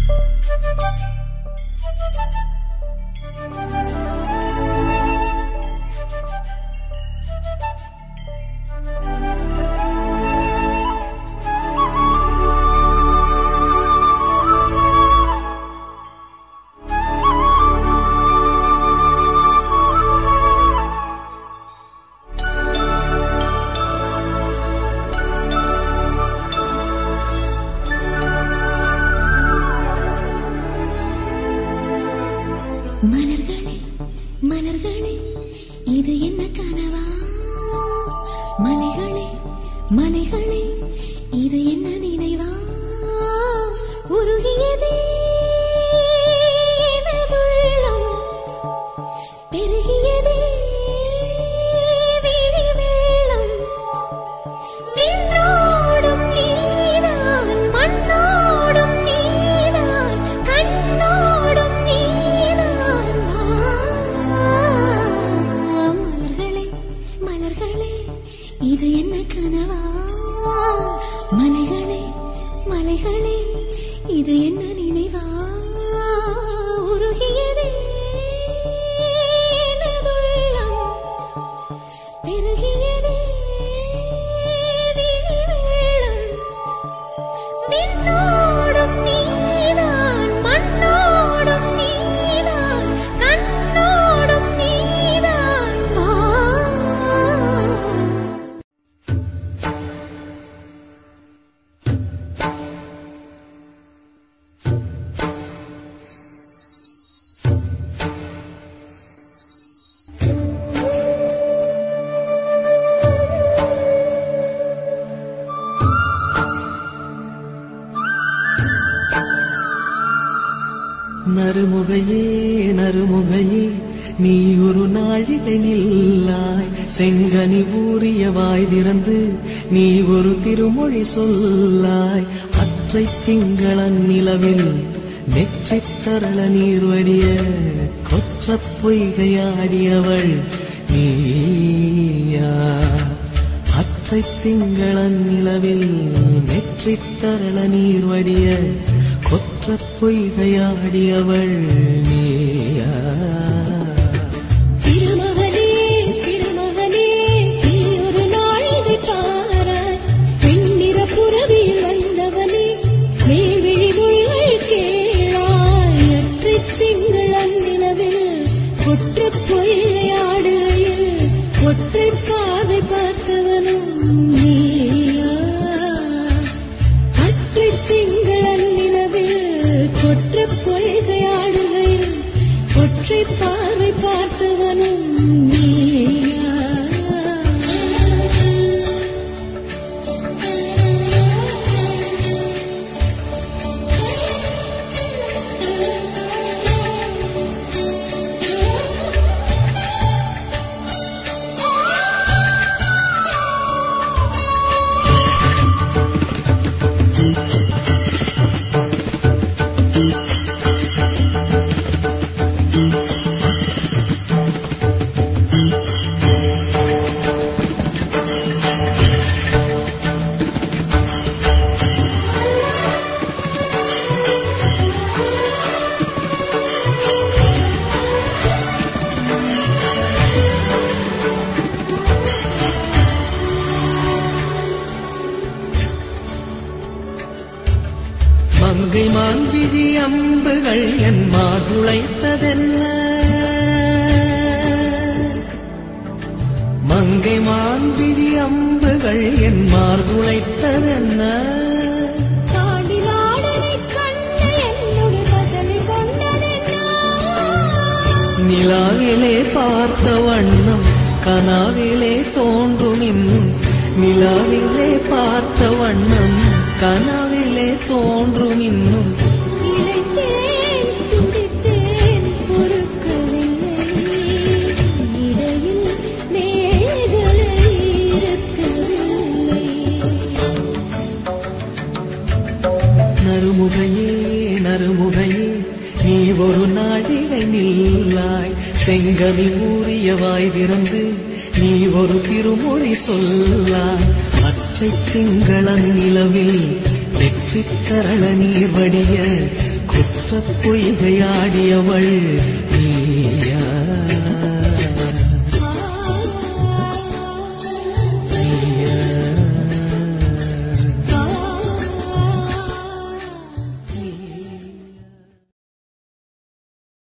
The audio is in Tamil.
மலர்களே மலர்களே இது என்ன கனவா மலைகளே மலைகளே இது என்ன நினைவா உருகியதே எனதுள்ளம். பெருகியதே விழி வெள்ளம். விண்ணோடும் நீதான், மண்ணோடும் நீதான், கண்ணோடும் நீதான். வா, மலர்களே மலர்களே இது என்ன கனவா மலைகளே மலைகளே இது என்ன நினைவா உருகியதே எனதுள்ளம். பெருகியதே விழி வெள்ளம். விண்ணோடும் நீதான், மண்ணோடும் நீதான், கண்ணோடும் நீதான். வா. நறுமுகையே நறுமுகையே நீ ஒரு நாழிகை நில்லாய் செங்கனி ஊறிய வாய் திறந்து நீ ஒரு திருமொழி சொல்லாய் அற்றை திங்களன் நிலவில் நெற்றித் தரள நீர் வடிய கொற்றப் பொய்கையாடியவள் நீயா அற்றை திங்களன் நிலவில் நெற்றித் தரள நீர் வடிய கொற்றப் பொய்கையாடியவள் நீயா திருமகனே திருமகனே நீ ஒரு நாழிகை பாராய் பெண்ணிற புறவியில் வந்தவனே மேல்விழி மொழிகள் கேளாய் அற்றை திங்கள் அந்நிலவில் ஒற்றைப் பொய்கையாடுகையில் ஒற்றை பார்வை பார்த்தவனும் நீயா அற்றை திங்கள் அந்நிலவில் கொற்ற பொய்கையாடுகையில் ஒற்றை பார்வை பார்த்தவனும் நீயா மங்கை மான்விழி அம்புகள் என் மாதுளைத்ததென்ன மங்கை மான்விழி அம்புகள் என் மார்புளைத்ததென்ன தாண்டிலாடனை கண்டு என்னுடைய பசனை கொண்டதென்ன நிலாவிலே பார்த்த வண்ணம் கனாவிலே தோன்றும் இன்னும் நிலாவிலே பார்த்த வண்ணம் கனாவிலே தோன்றும் இன்னும் இளைத்தேன் துடித்தேன் பொறுக்கவில்லை இடையில் மேகலை இருக்கவில்லை நறுமுகையே நறுமுகையே நீ ஒரு நாழிகை நில்லாய் செங்கனி ஊறிய வாய் திறந்து நீ ஒரு திருமொழி சொல்லாய் அற்றை திங்களன் நிலவில் வெற்றி தரள நீர் வடிய குற்ற பொய்கையாடியவள்